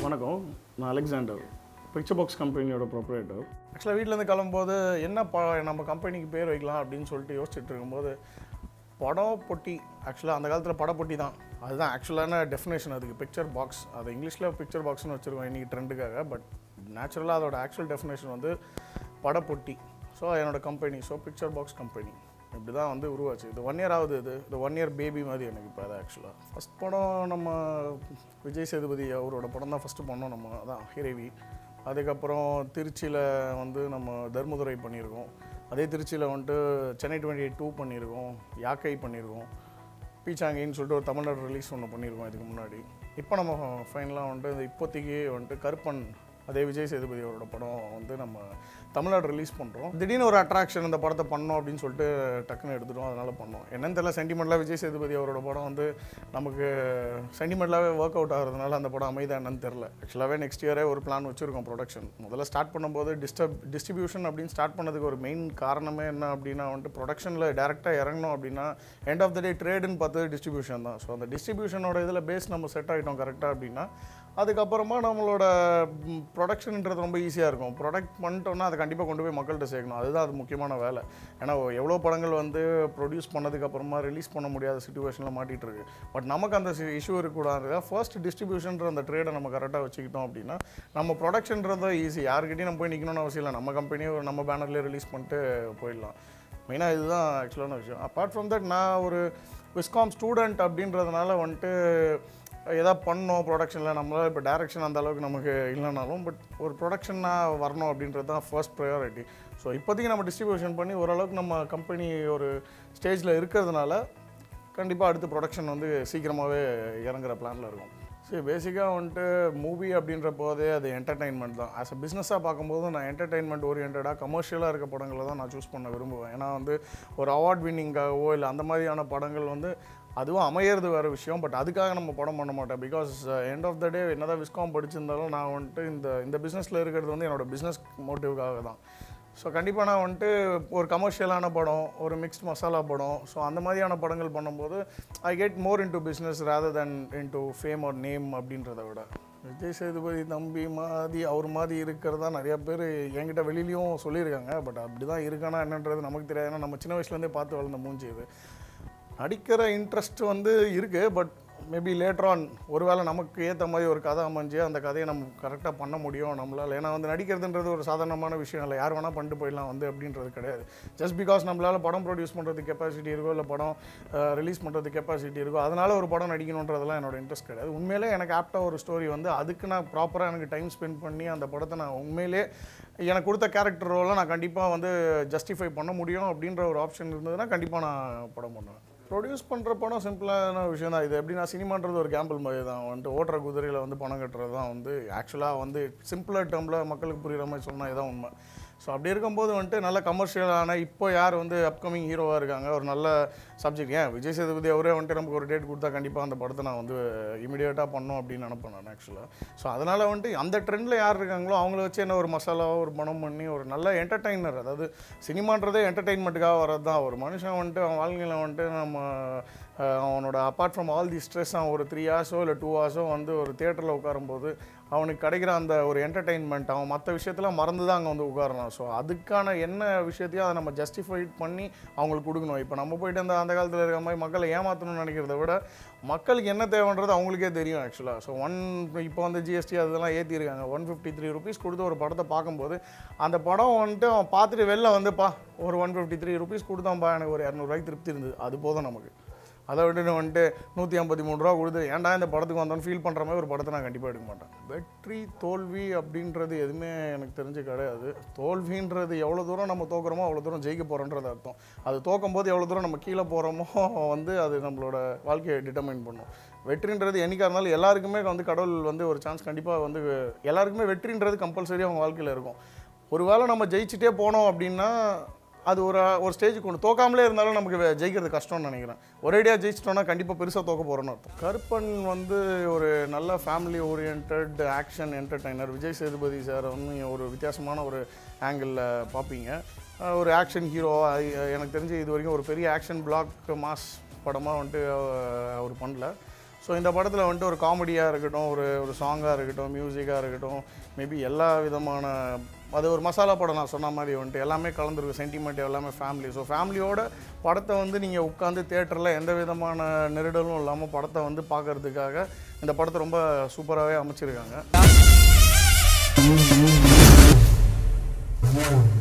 வணக்கம் நான் Alexander picture box கம்பெனியோட ப்ரொப்ரேட்டர் ஆக்சுவலாக வீட்டிலேருந்து கிளம்பும்போது என்ன ப நம்ம கம்பெனிக்கு பேர் வைக்கலாம் அப்படின்னு சொல்லிட்டு யோசிச்சுட்டு இருக்கும்போது படம் பொட்டி ஆக்சுவலாக அந்த காலத்தில் படப்பொட்டி தான் அதுதான் ஆக்சுவலான டெஃபினேஷன் அதுக்கு பிக்சர் பாக்ஸ் அது இங்கிலீஷில் பிக்சர் பாக்ஸ்னு வச்சுருக்கோம் இன்றைக்கி ட்ரெண்டுக்காக பட் நேச்சுரலாக அதோட ஆக்சுவல் டெஃபினேஷன் வந்து படப்பொட்டி ஸோ என்னோட company so picture box company இப்படி தான் வந்து உருவாச்சு இது ஒன் இயர் ஆகுது இது இது ஒன் இயர் பேபி மாதிரி எனக்கு இப்போ அது ஆக்சுவலாக ஃபஸ்ட் படம் நம்ம விஜய் சேதுபதி அவரோட படம் தான் ஃபஸ்ட்டு பண்ணோம் நம்ம அதான் ஹிரேவி அதுக்கப்புறம் திருச்சியில் வந்து நம்ம தர்மதுரை பண்ணியிருக்கோம் அதே திருச்சியில் வந்துட்டு சென்னை டுவெண்ட்டி எயிட் டூ பண்ணியிருக்கோம் யாக்கை பண்ணியிருக்கோம் பீச்சாங்கின்னு சொல்லிட்டு ஒரு தமிழ்நாடு ரிலீஸ் ஒன்று பண்ணியிருக்கோம் இதுக்கு முன்னாடி இப்போ நம்ம ஃபைனலாக வந்துட்டு இந்த இப்போதைக்கு வந்துட்டு கருப்பன் அதே விஜய் சேதுபதி அவரோட படம் வந்து நம்ம தமிழ்நாடு ரிலீஸ் பண்ணுறோம் திடீர்னு ஒரு அட்ராக்ஷன் இந்த படத்தை பண்ணோம் அப்படின்னு சொல்லிட்டு டக்குன்னு எடுத்துட்டோம் அதனால் பண்ணோம் என்னன்னு தெரியல சென்டிமெண்ட்லாக விஜய் சேதுபதி அவரோட படம் வந்து நமக்கு சென்டிமெண்ட்லாகவே ஒர்க் அவுட் ஆகிறதுனால அந்த படம் அமைதா என்னன்னு தெரில ஆக்சுவலாகவே நெக்ஸ்ட் இயரே ஒரு பிளான் வச்சுருக்கோம் ப்ரொடக்ஷன் முதல்ல ஸ்டார்ட் பண்ணும்போது டிஸ்டர்ப் டிஸ்ட்ரிபியூஷன் அப்படின்னு ஸ்டார்ட் பண்ணதுக்கு ஒரு மெயின் காரணமே என்ன அப்படின்னா வந்துட்டு ப்ரொடக்ஷனில் டேரெக்டாக இறங்கணும் அப்படின்னா எண்ட் ஆஃப் த டே ட்ரேடுன்னு பார்த்தது டிஸ்ட்ரிபியூஷன் தான் ஸோ அந்த டிஸ்ட்ரிபியூஷனோட இதில் பேஸ் நம்ம செட் ஆகிட்டோம் கரெக்டாக அப்படின்னா அதுக்கப்புறமா நம்மளோட ப்ரொடக்ஷன்ன்றது ரொம்ப ஈஸியாக இருக்கும் ப்ரொடக்ட் பண்ணிட்டோம்னா அதை கண்டிப்பாக கொண்டு போய் மக்கள்கிட்ட சேர்க்கணும் அதுதான் அது முக்கியமான வேலை ஏன்னா எவ்வளோ படங்கள் வந்து ப்ரொடியூஸ் பண்ணதுக்கப்புறமா ரிலீஸ் பண்ண முடியாத சுச்சுவேஷனில் மாட்டிகிட்டு இருக்கு பட் நமக்கு அந்த இஷ்யூ இருக்கக்கூடாது ஃபர்ஸ்ட் டிஸ்ட்ரிபியூஷன்ற அந்த ட்ரேடை நம்ம கரெக்டாக வச்சுக்கிட்டோம் அப்படின்னா நம்ம ப்ரொடக்ஷன்றது ஈஸி யாருக்கிட்டையும் நம்ம போய் நிற்கணும்னு அவசியம் இல்லை நம்ம கம்பெனியே நம்ம பேனர்லேயே ரிலீஸ் பண்ணிட்டு போயிடலாம் மெயினாக இதுதான் ஆக்சுவலான விஷயம் அப்பார்ட் ஃப்ரம் தட் நான் ஒரு விஸ்காம் ஸ்டூடெண்ட் அப்படின்றதுனால வந்துட்டு எதாவது பண்ணோம் ப்ரொடக்ஷனில் நம்மளால் இப்போ டேரெக்ஷன் அந்த அளவுக்கு நமக்கு இல்லைனாலும் பட் ஒரு ப்ரொடக்ஷனாக வரணும் அப்படின்றது தான் ஃபர்ஸ்ட் ப்ரையாரிட்டி ஸோ இப்போதைக்கு நம்ம டிஸ்ட்ரிபியூஷன் பண்ணி ஓரளவுக்கு நம்ம கம்பெனி ஒரு ஸ்டேஜில் இருக்கிறதுனால கண்டிப்பாக அடுத்து ப்ரொடக்ஷன் வந்து சீக்கிரமாகவே இறங்குற பிளானில் இருக்கும் சரி பேசிக்காக வந்துட்டு மூவி அப்படின்ற போதே அது என்டர்டைன்மெண்ட் தான் ஆஸ் அ பிஸ்னஸாக பார்க்கும்போது நான் என்டர்டைன்மெண்ட் ஓரியன்டாக கமர்ஷியலாக இருக்க படங்களை தான் நான் சூஸ் பண்ண விரும்புவேன் ஏன்னா வந்து ஒரு அவார்ட் வின்னிங்காகவோ இல்லை அந்த மாதிரியான படங்கள் வந்து அதுவும் அமையிறது வேறு விஷயம் பட் அதுக்காக நம்ம படம் பண்ண மாட்டேன் because end of the day என்னதான் விஸ்காம் படிச்சிருந்தாலும் நான் வந்துட்டு இந்த இந்த பிஸ்னஸில் இருக்கிறது வந்து என்னோட பிஸ்னஸ் மோட்டிவ்காக தான் ஸோ கண்டிப்பாக நான் வந்துட்டு ஒரு கமர்ஷியலான படம் ஒரு மிக்ஸ்ட் மசாலா படம் ஸோ அந்த மாதிரியான படங்கள் பண்ணும்போது I get more into business rather than into fame ஒரு நேம் அப்படின்றத விட விஜய் சேதுபதி தம்பி மாதிரி அவர் மாதிரி இருக்கிறதா நிறைய பேர் என்கிட்ட வெளியிலையும் சொல்லியிருக்காங்க பட் அப்படி தான் இருக்கானா என்னன்றது நமக்கு தெரியாது ஏன்னா நம்ம சின்ன வயசுலேருந்தே பார்த்து வளர்ந்த மூஞ்சி இது நடிக்கிற இன்ட்ரெஸ்ட் வந்து இருக்குது பட் மேபி லேட்டர் ஆன் ஒருவேளை நமக்கு ஏற்ற மாதிரி ஒரு கதை அமைஞ்சு அந்த கதையை நம்ம கரெக்டாக பண்ண முடியும் நம்மளால் ஏன்னா வந்து நடிக்கிறதுன்றது ஒரு சாதாரணமான விஷயம் இல்லை யார் வேணால் பண்ணிட்டு போயிடலாம் வந்து அப்படின்றது கிடையாது ஜஸ்ட் பிகாஸ் நம்மளால் படம் ப்ரொடியூஸ் பண்ணுறதுக்கு கெப்பாசிட்டி இருக்கோ இல்லை படம் ரிலீஸ் பண்ணுறதுக்கு கெப்பாசிட்டி இருக்கோ அதனால் ஒரு படம் நடிக்கணுன்றதெல்லாம் என்னோட இன்ட்ரெஸ்ட் கிடையாது உண்மையிலே எனக்கு ஆப்டாக ஒரு ஸ்டோரி வந்து அதுக்கு நான் ப்ராப்பராக எனக்கு டைம் ஸ்பெண்ட் பண்ணி அந்த படத்தை நான் உண்மையிலே எனக்கு கொடுத்த கேரக்டர் ரோலை நான் கண்டிப்பாக வந்து ஜஸ்டிஃபை பண்ண முடியும் அப்படின்ற ஒரு ஆப்ஷன் இருந்ததுன்னா கண்டிப்பாக நான் படம் பண்ணுவேன் ப்ரொடியூஸ் பண்ணுற படம் சிம்பிளான விஷயம் தான் இது எப்படின்னா சினிமான்றது ஒரு கேம்பிள் மாதிரி தான் வந்துட்டு ஓட்டுற குதிரையில் வந்து பணம் கட்டுறது தான் வந்து ஆக்சுவலாக வந்து சிம்பிளாக டேர்மில் மக்களுக்கு புரிகிற மாதிரி சொன்னால் இதான் உண்மை ஸோ அப்படி இருக்கும்போது வந்துட்டு நல்ல கமர்ஷியலான இப்போ யார் வந்து அப்கமிங் ஹீரோவாக இருக்காங்க ஒரு நல்ல சப்ஜெக்ட் ஏன் விஜய் சேதுபதி அவரே வந்துட்டு நமக்கு ஒரு டேட் கொடுத்தா கண்டிப்பாக அந்த படத்தை நான் வந்து இமீடியட்டாக பண்ணோம் அப்படின்னு நினப்பேன் நான் ஆக்சுவலாக ஸோ அதனால் வந்துட்டு அந்த ட்ரெண்டில் யார் இருக்காங்களோ அவங்கள வச்சு என்ன ஒரு மசாலாவோ ஒரு படம் பண்ணி ஒரு நல்ல என்டர்டைனர் அதாவது சினிமான்றதே என்டர்டைன்மெண்ட்டுக்காக வரது தான் ஒரு மனுஷன் வந்துட்டு அவன் வாழ்க்கையில் வந்துட்டு நம்ம அஹ், அவனோட apart from all the stress அவன் ஒரு த்ரீ ஹவர்ஸோ இல்லை டூ ஹவர்ஸோ வந்து ஒரு தியேட்டரில் உட்காரும்போது அவனுக்கு கிடைக்கிற அந்த ஒரு என்டர்டெயின்மெண்ட் அவன் மற்ற விஷயத்தில் மறந்து தான் அங்கே வந்து உட்காரணும் ஸோ அதுக்கான என்ன விஷயத்தையும் அதை நம்ம ஜஸ்டிஃபைட் பண்ணி அவங்களுக்கு கொடுக்கணும் இப்போ நம்ம போயிட்டு அந்த அந்த காலத்தில் இருக்கிற மாதிரி மக்களை ஏமாற்றணும்னு நினைக்கிறத விட மக்களுக்கு என்ன தேவைன்றது அவங்களுக்கே தெரியும் ஆக்சுவலாக ஸோ ஒன் இப்போ வந்து ஜிஎஸ்டி அதெல்லாம் ஏற்றிருக்காங்க ஒன் ஃபிஃப்டி த்ரீ ருபீஸ் கொடுத்து ஒரு படத்தை பார்க்கும்போது அந்த படம் வந்துட்டு அவன் பார்த்துட்டு வெளில வந்துப்பா ஒரு ஒன் ஃபிஃப்டி த்ரீ ருபீஸ் கொடுத்தான்ப்பா எனக்கு ஒரு இரநூறுவாய்க்கு திருப்தி இருந்தது அது போதும் நமக்கு அதை விட்டுட்டு வந்துட்டு நூற்றி ஐம்பத்தி மூணு ரூபா கொடுத்து ஏன்டா இந்த படத்துக்கு வந்தோன்னு ஃபீல் பண்ணுற மாதிரி ஒரு படத்தை நான் கண்டிப்பாக எடுக்க மாட்டேன் வெற்றி தோல்வி அப்படின்றது எதுவுமே எனக்கு தெரிஞ்சு கிடையாது தோல்வின்றது எவ்வளோ தூரம் நம்ம தோக்குறோமோ அவ்வளோ தூரம் ஜெயிக்க போகிறோன்றது அர்த்தம் அது தோக்கும் போது எவ்வளோ தூரம் நம்ம கீழே போகிறோமோ வந்து அது நம்மளோட வாழ்க்கையை டிட்டர்மைன் பண்ணும் வெற்றின்றது என்னைக்காக இருந்தாலும் எல்லாருக்குமே வந்து கடவுள் வந்து ஒரு சான்ஸ் கண்டிப்பாக வந்து எல்லாருக்குமே வெற்றின்றது கம்பல்சரி அவங்க வாழ்க்கையில் இருக்கும் ஒருவேளை நம்ம ஜெயிச்சுட்டே போனோம் அப்படின்னா அது ஒரு ஒரு ஸ்டேஜுக்கு கொண்டு தோக்காமலே இருந்தாலும் நமக்கு வே- ஜெயிக்கிறது கஷ்டம்னு நினைக்கிறேன் ஒரேடியாக ஜெயிச்சிட்டோம்னா கண்டிப்பாக பெருசாக தோக்க போகிறோன்னு அர்த்தம் கருப்பன் வந்து ஒரு நல்ல family oriented action entertainer Vijay Sethupathi sir வந்து ஒரு வித்தியாசமான ஒரு ஆங்கிளில் பார்ப்பீங்க அஹ் ஒரு ஆக்ஷன் ஹீரோ எனக்கு தெரிஞ்சு இது வரைக்கும் ஒரு பெரிய ஆக்ஷன் பிளாக் மாஸ் படமாக வந்துட்டு அஹ் அவர் பண்ணல ஸோ இந்த படத்தில் வந்துட்டு ஒரு காமெடியாக இருக்கட்டும் ஒரு ஒரு சாங்காக இருக்கட்டும் மியூசிக்காக இருக்கட்டும் மேபி எல்லா விதமான அது ஒரு மசாலா படம் நான் சொன்ன மாதிரி வந்துட்டு எல்லாமே கலந்துருக்கு சென்டிமெண்ட் எல்லாமே ஃபேமிலி ஸோ ஃபேமிலியோட படத்தை வந்து நீங்கள் உட்காந்து தேட்டரில் எந்த விதமான நெருடலும் இல்லாமல் படத்தை வந்து பார்க்கறதுக்காக இந்த படத்தை ரொம்ப சூப்பராகவே அமைச்சிருக்காங்க